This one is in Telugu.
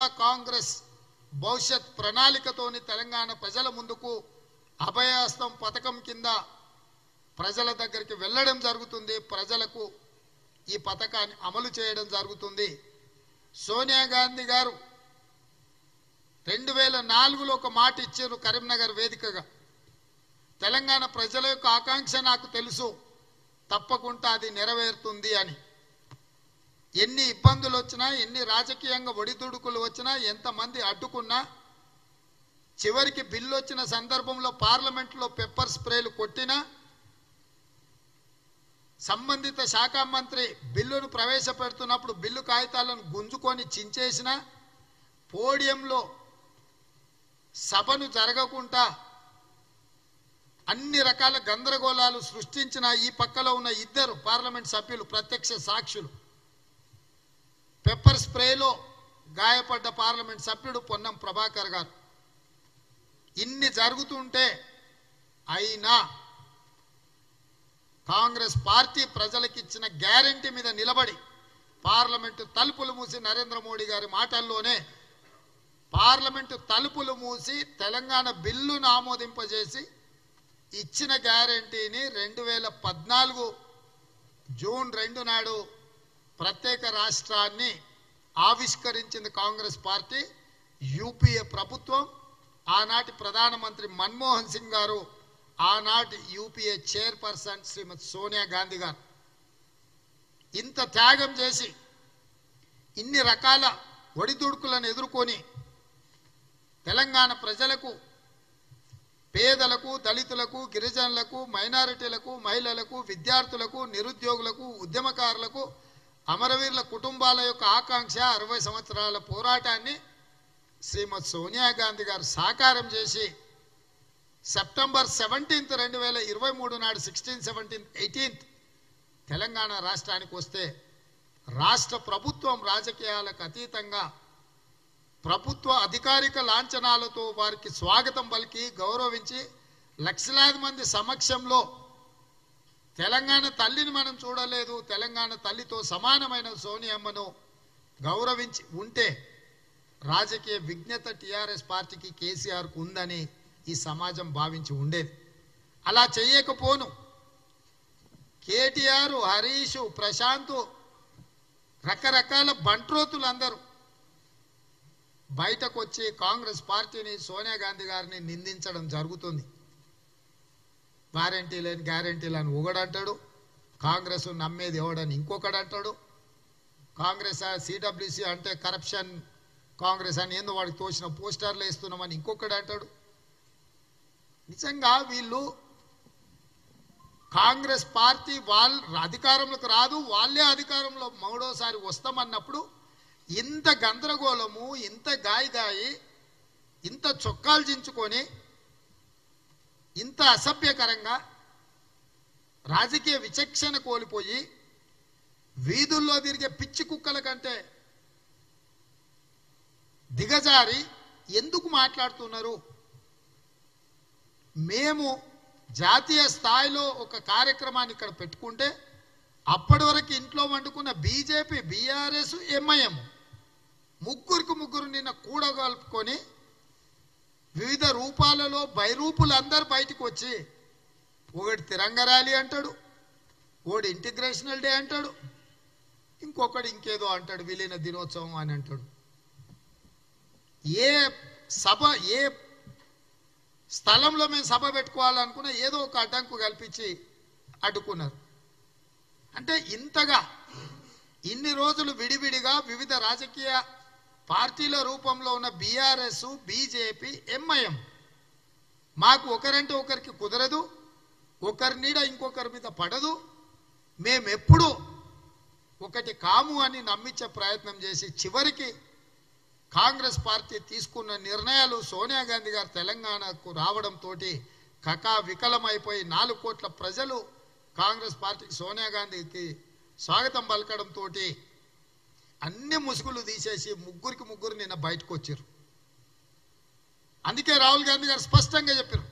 కాంగ్రెస్ భవిష్యత్ ప్రణాళికతోని తెలంగాణ ప్రజల ముందుకు అభయహస్తం పథకం కింద ప్రజల దగ్గరికి వెళ్ళడం జరుగుతుంది ప్రజలకు ఈ పథకాన్ని అమలు చేయడం జరుగుతుంది సోనియా గాంధీ గారు రెండు వేల నాలుగులో ఒక మాట ఇచ్చారు కరీంనగర్ వేదికగా తెలంగాణ ప్రజల యొక్క ఆకాంక్ష నాకు తెలుసు తప్పకుండా అది నెరవేరుతుంది అని ఎన్ని ఇబ్బందులు వచ్చినా ఎన్ని రాజకీయంగా ఒడిదుడుకులు వచ్చినా ఎంతమంది అడ్డుకున్నా చివరికి బిల్లు వచ్చిన సందర్భంలో పార్లమెంట్లో పెప్పర్ స్ప్రేలు కొట్టినా సంబంధిత శాఖ మంత్రి బిల్లును ప్రవేశపెడుతున్నప్పుడు బిల్లు కాగితాలను గుంజుకొని చించేసిన పోడియంలో సభను జరగకుండా అన్ని రకాల గందరగోళాలు సృష్టించిన ఈ పక్కలో ఉన్న ఇద్దరు పార్లమెంట్ సభ్యులు ప్రత్యక్ష సాక్షులు పెప్పర్ స్ప్రేలో గాయపడ్డ పార్లమెంట్ సభ్యుడు పొన్నం ప్రభాకర్ గారు ఇన్ని జరుగుతుంటే అయినా కాంగ్రెస్ పార్టీ ప్రజలకు ఇచ్చిన గ్యారంటీ మీద నిలబడి పార్లమెంటు తలుపులు మూసి నరేంద్ర మోడీ గారి మాటల్లోనే పార్లమెంటు తలుపులు మూసి తెలంగాణ బిల్లును ఆమోదింపజేసి ఇచ్చిన గ్యారంటీని రెండు వేల పద్నాలుగు జూన్ రెండు నాడు ప్రత్యేక రాష్ట్రాన్ని ఆవిష్కరించింది కాంగ్రెస్ పార్టీ యూపీఏ ప్రభుత్వం ఆనాటి ప్రధానమంత్రి మన్మోహన్ సింగ్ గారు ఆనాటి యూపీఏ చైర్పర్సన్ శ్రీమతి సోనియా గాంధీ గారు ఇంత త్యాగం చేసి ఇన్ని రకాల ఒడిదుడుకులను ఎదుర్కొని తెలంగాణ ప్రజలకు పేదలకు దళితులకు గిరిజనులకు మైనారిటీలకు మహిళలకు విద్యార్థులకు నిరుద్యోగులకు ఉద్యమకారులకు అమరవీరుల కుటుంబాల యొక్క ఆకాంక్ష అరవై సంవత్సరాల పోరాటాన్ని శ్రీమతి సోనియా గాంధీ గారు సాకారం చేసి సెప్టెంబర్ సెవెంటీన్త్ రెండు వేల ఇరవై మూడు నాడు సిక్స్టీన్ సెవెంటీన్త్ ఎయిటీన్త్ తెలంగాణ రాష్ట్రానికి వస్తే రాష్ట్ర ప్రభుత్వం రాజకీయాలకు అతీతంగా ప్రభుత్వ అధికారిక లాంఛనాలతో వారికి స్వాగతం పలికి గౌరవించి లక్షలాది మంది సమక్షంలో తెలంగాణ తల్లిని మనం చూడలేదు తెలంగాణ తల్లితో సమానమైన సోనియమ్మను గౌరవించి ఉంటే రాజకీయ విజ్ఞత టిఆర్ఎస్ పార్టీకి కేసీఆర్కు ఉందని ఈ సమాజం భావించి ఉండేది అలా చేయకపోను కేటీఆర్ హరీష్ ప్రశాంత్ రకరకాల బంట్రోతులు అందరూ బయటకు వచ్చి కాంగ్రెస్ పార్టీని సోనియా గాంధీ గారిని నిందించడం జరుగుతుంది వారంటీ లేని గ్యారంటీలను ఒకడంటాడు కాంగ్రెస్ నమ్మేది ఎవడని ఇంకొకడు అంటాడు కాంగ్రెస్ సిడబ్ల్యూసి అంటే కరప్షన్ కాంగ్రెస్ అని ఏందో వాడికి తోచిన పోస్టర్లు వేస్తున్నామని ఇంకొకడు అంటాడు నిజంగా వీళ్ళు కాంగ్రెస్ పార్టీ వాళ్ళ అధికారంలోకి రాదు వాళ్ళే అధికారంలో మూడోసారి వస్తామన్నప్పుడు ఇంత గందరగోళము ఇంత గాయగాయి ఇంత చొక్కాలు చించుకొని ఇంత అసభ్యకరంగా రాజకీయ విచక్షణ కోల్పోయి వీధుల్లో తిరిగే పిచ్చి కుక్కల కంటే దిగజారి ఎందుకు మాట్లాడుతున్నారు మేము జాతీయ స్థాయిలో ఒక కార్యక్రమాన్ని ఇక్కడ పెట్టుకుంటే అప్పటి వరకు ఇంట్లో వండుకున్న బీజేపీ బీఆర్ఎస్ ఎంఐఎం ముగ్గురికి ముగ్గురు నిన్న కూడగలుపుకొని వివిధ రూపాలలో బైరూపులు అందరు బయటకు వచ్చి ఒకటి తిరంగ ర్యాలీ అంటాడు ఒకటి ఇంటిగ్రేషనల్ డే అంటాడు ఇంకొకటి ఇంకేదో అంటాడు విలీన దినోత్సవం అని అంటాడు ఏ సభ ఏ స్థలంలో మేము సభ పెట్టుకోవాలనుకున్నా ఏదో ఒక అడ్డంకు కల్పించి అడ్డుకున్నారు అంటే ఇంతగా ఇన్ని రోజులు విడివిడిగా వివిధ రాజకీయ పార్టీల రూపంలో ఉన్న బీఆర్ఎస్ బీజేపీ ఎంఐఎం మాకు ఒకరంటే ఒకరికి కుదరదు ఒకరి నీడ ఇంకొకరి మీద పడదు మేమెప్పుడు ఒకటి కాము అని నమ్మించే ప్రయత్నం చేసి చివరికి కాంగ్రెస్ పార్టీ తీసుకున్న నిర్ణయాలు సోనియా గాంధీ గారు తెలంగాణకు రావడంతో కకా వికలమైపోయి నాలుగు కోట్ల ప్రజలు కాంగ్రెస్ పార్టీ సోనియా గాంధీకి స్వాగతం పలకడంతో అన్ని ముసుగులు తీసేసి ముగ్గురికి ముగ్గురు నిన్న బయటకు వచ్చారు అందుకే రాహుల్ గాంధీ గారు స్పష్టంగా చెప్పారు